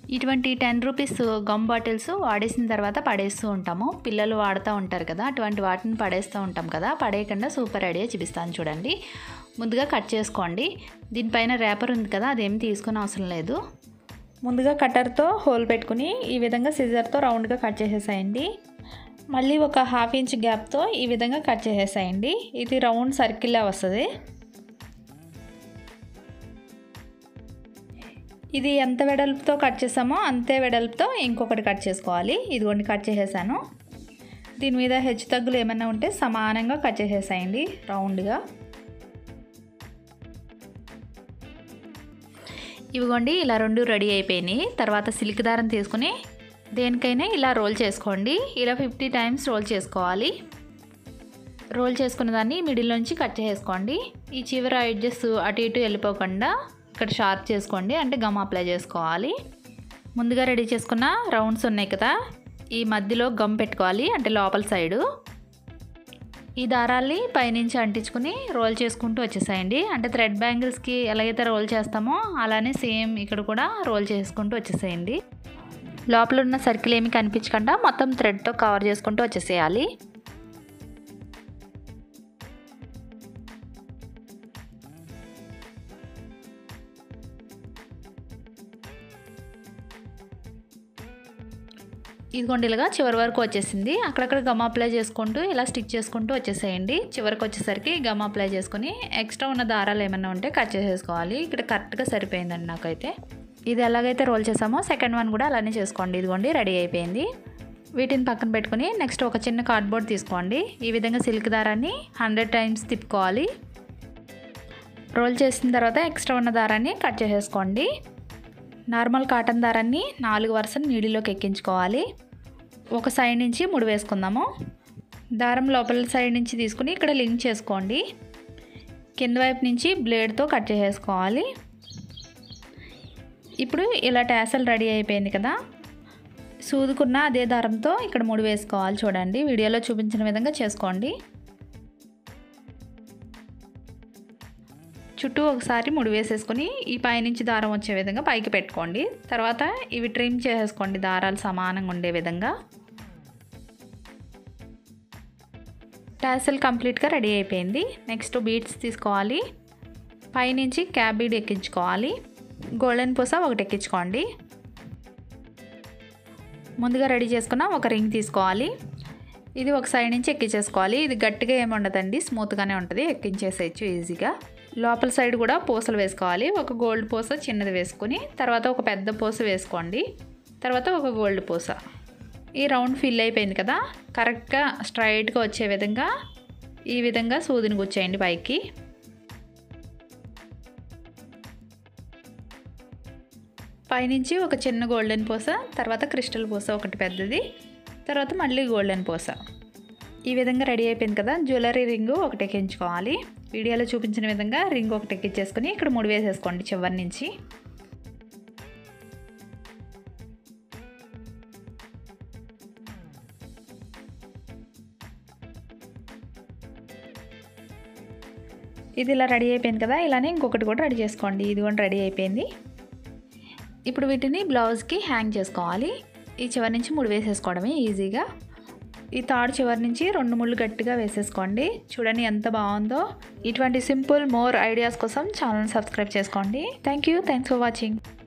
ఇటువంటి ten rupees gum bottles వాడేసిన తర్వాత పడేస్తూ ఉంటాము పిల్లలు వాడుతూ ఉంటారు కదా అటువంటి వాటిని పడేస్తూ ఉంటాం కదా పడేయకుండా సూపర్ ఐడియా చూపిస్తాను చూడండి ముందుగా కట్ చేసుకోండి దీనిపైన రేపర్ ఉంది కదా అదేమి తీసుకునే అవసరం లేదు ముందుగా కట్టర్తో హోల్ పెట్టుకుని ఈ విధంగా సిజర్తో రౌండ్గా కట్ చేసేసేయండి మళ్ళీ ఒక హాఫ్ ఇంచ్ గ్యాప్తో ఈ విధంగా కట్ చేసేసేయండి ఇది రౌండ్ సర్కిల్లా వస్తుంది ఇది ఎంత వెడల్పుతో కట్ చేసామో అంతే వెడల్పుతో ఇంకొకటి కట్ చేసుకోవాలి ఇదిగోండి కట్ చేసేసాను దీని మీద హెచ్చు తగ్గులు ఏమైనా ఉంటే సమానంగా కట్ చేసేసేయండి రౌండ్గా ఇవిగోండి ఇలా రెండు రెడీ అయిపోయినాయి తర్వాత సిల్క్ దారం తీసుకుని దేనికైనా ఇలా రోల్ చేసుకోండి ఇలా ఫిఫ్టీ టైమ్స్ రోల్ చేసుకోవాలి రోల్ చేసుకున్న దాన్ని మిడిల్ నుంచి కట్ చేసుకోండి ఈ చివర ఎడ్జెస్ అటు ఇటు వెళ్ళిపోకుండా ఇక్కడ షార్ప్ చేసుకోండి అంటే గమ్ అప్లై చేసుకోవాలి ముందుగా రెడీ చేసుకున్న రౌండ్స్ ఉన్నాయి కదా ఈ మధ్యలో గమ్ పెట్టుకోవాలి అంటే లోపల సైడు ఈ దారాల్ని పైనుంచి అంటించుకుని రోల్ చేసుకుంటూ వచ్చేసాయండి అంటే థ్రెడ్ బ్యాంగిల్స్కి ఎలాగైతే రోల్ చేస్తామో అలానే సేమ్ ఇక్కడ కూడా రోల్ చేసుకుంటూ వచ్చేసేయండి లోపల ఉన్న సర్కిల్ ఏమి కనిపించకుండా మొత్తం థ్రెడ్తో కవర్ చేసుకుంటూ వచ్చేసేయాలి ఇదిగోండి ఇలాగా చివరి వరకు వచ్చేసింది అక్కడక్కడ గమ్ అప్లై చేసుకుంటూ ఇలా స్టిక్ చేసుకుంటూ వచ్చేసేయండి చివరికి వచ్చేసరికి గమ్ అప్లై చేసుకుని ఎక్స్ట్రా ఉన్న దారాలు ఏమైనా ఉంటే కట్ చేసేసుకోవాలి ఇక్కడ కరెక్ట్గా సరిపోయిందండి నాకైతే ఇది ఎలాగైతే రోల్ చేసామో సెకండ్ వన్ కూడా అలానే చేసుకోండి ఇదిగోండి రెడీ అయిపోయింది వీటిని పక్కన పెట్టుకుని నెక్స్ట్ ఒక చిన్న కార్డ్బోర్డ్ తీసుకోండి ఈ విధంగా సిల్క్ దారాన్ని హండ్రెడ్ టైమ్స్ తిప్పుకోవాలి రోల్ చేసిన తర్వాత ఎక్స్ట్రా ఉన్న దారాన్ని కట్ చేసేసుకోండి నార్మల్ కాటన్ దారాన్ని నాలుగు వరుసలు నీడిలోకి ఎక్కించుకోవాలి ఒక సైడ్ నుంచి ముడి వేసుకుందాము దారం లోపల సైడ్ నుంచి తీసుకుని ఇక్కడ లింక్ చేసుకోండి కింద వైపు నుంచి బ్లేడ్తో కట్ చేసేసుకోవాలి ఇప్పుడు ఇలా ట్యాసల్ రెడీ అయిపోయింది కదా సూదుకున్న అదే దారంతో ఇక్కడ ముడి వేసుకోవాలి చూడండి వీడియోలో చూపించిన విధంగా చేసుకోండి చుట్టూ ఒకసారి ముడి వేసేసుకొని ఈ పైనుంచి దారం వచ్చే విధంగా పైకి పెట్టుకోండి తర్వాత ఇవి ట్రిమ్ చేసేసుకోండి దారాలు సమానంగా ఉండే విధంగా టాసల్ కంప్లీట్గా రెడీ అయిపోయింది నెక్స్ట్ బీడ్స్ తీసుకోవాలి పైనుంచి క్యాబ్ బీడ్ ఎక్కించుకోవాలి గోల్డెన్ పూస ఒకటి ఎక్కించుకోండి ముందుగా రెడీ చేసుకున్న ఒక రింగ్ తీసుకోవాలి ఇది ఒక సైడ్ నుంచి ఎక్కించేసుకోవాలి ఇది గట్టిగా ఏమి ఉండదండి స్మూత్గానే ఉంటుంది ఎక్కించేసేయచ్చు ఈజీగా లోపల సైడ్ కూడా పూసలు వేసుకోవాలి ఒక గోల్డ్ పూస చిన్నది వేసుకొని తర్వాత ఒక పెద్ద పూస వేసుకోండి తర్వాత ఒక గోల్డ్ పూస ఈ రౌండ్ ఫిల్ అయిపోయింది కదా కరెక్ట్గా స్ట్రైట్గా వచ్చే విధంగా ఈ విధంగా సూదిని కూర్చేయండి పైకి పైనుంచి ఒక చిన్న గోల్డెన్ పూస తర్వాత క్రిస్టల్ పూస ఒకటి పెద్దది తర్వాత మళ్ళీ గోల్డెన్ పూస ఈ విధంగా రెడీ అయిపోయింది కదా జ్యువెలరీ రింగు ఒకటి ఎక్కించుకోవాలి వీడియోలో చూపించిన విధంగా రింగ్ ఒకటి ఎక్కించేసుకొని ఇక్కడ ముడి వేసేసుకోండి చివరి నుంచి ఇది ఇలా రెడీ అయిపోయింది కదా ఇలానే ఇంకొకటి కూడా రెడీ చేసుకోండి ఇది కూడా రెడీ అయిపోయింది ఇప్పుడు వీటిని బ్లౌజ్కి హ్యాంగ్ చేసుకోవాలి ఈ చివరి నుంచి ముడి వేసేసుకోవడమే ఈజీగా ఈ తాడు చివరి నుంచి రెండు ముళ్ళు గట్టిగా వేసేసుకోండి చూడండి ఎంత బాగుందో ఇటువంటి సింపుల్ మోర్ ఐడియాస్ కోసం ఛానల్ సబ్స్క్రైబ్ చేసుకోండి thank you thanks for watching